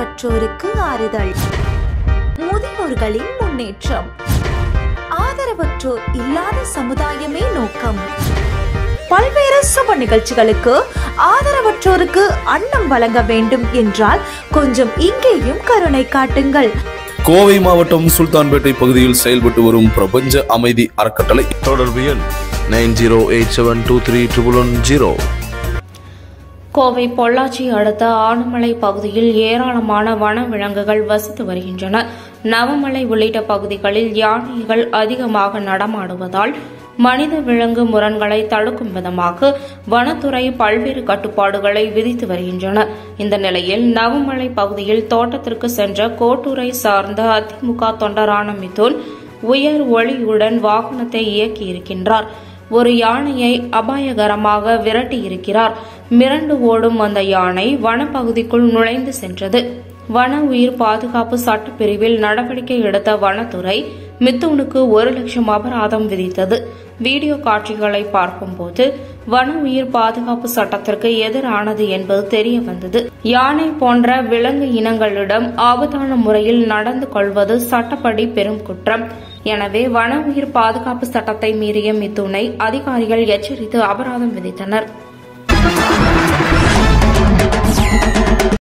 ஆதரவற்றோருக்கு ஆறுதல் முதியோர்களின் முன்னேற்றம் ஆதரவற்றோர் இல்லாத சமுதாயமே நோக்கம் பல்வேறு சுப நிகழ்ச்சிகளுக்கு ஆதரவற்றோருக்கு அன்னம் வழங்க வேண்டும் என்றால் கொஞ்சம் இங்கேயும் கருணை காட்டுங்கள் கோவை மாவட்டம் சுல்தான்பேட்டை பகுதியில் செயல்பட்டு வரும் பிரபஞ்ச அமைதி அறக்கட்டளை தொடர்பு எண் nine zero eight seven two three triple one zero Kovai Pollachi அடுத்த ஆனமலை பகுதியில் ஏராளமான வனவிலங்குகள் வசித்து வருகின்றன நவமலை உள்ளிட்ட பகுதிகளில் யானைகள் அதிகமாக நடமாடுவதால் மனித விலங்கு முரண்களை தடுக்கும் விதமாக வனத்துறை பல்வேறு கட்டுப்பாடுகளை விதித்து வருகின்றன இந்த நிலையில் நவமலை பகுதியில் தோட்டத்திற்கு சென்ற கோட்டூரை சார்ந்த அதிமுக தொண்டரான மிதுன் உயர் ஒளியுடன் வாகனத்தை இயக்கியிருக்கின்றார் ஒரு யானையை அபாயகரமாக விரட்டியிருக்கிறார் மிரண்டு ஓடும் அந்த யானை வனப்பகுதிக்குள் நுழைந்து சென்றது வன உயிர் பாதுகாப்பு சட்டப்பிரிவில் நடவடிக்கை எடுத்த வனத்துறை மித்துனுக்கு ஒரு லட்சம் அபராதம் விதித்தது வீடியோ காட்சிகளை பார்க்கும்போது வன உயிர் பாதுகாப்பு சட்டத்திற்கு எதிரானது என்பது தெரிய வந்தது யானை போன்ற விலங்கு இனங்களிடம் ஆபத்தான முறையில் நடந்து கொள்வது சட்டப்படி பெரும் குற்றம் எனவே வன உயிர் பாதுகாப்பு சட்டத்தை மீறிய மிதுனை அதிகாரிகள் எச்சரித்து அபராதம் விதித்தனர்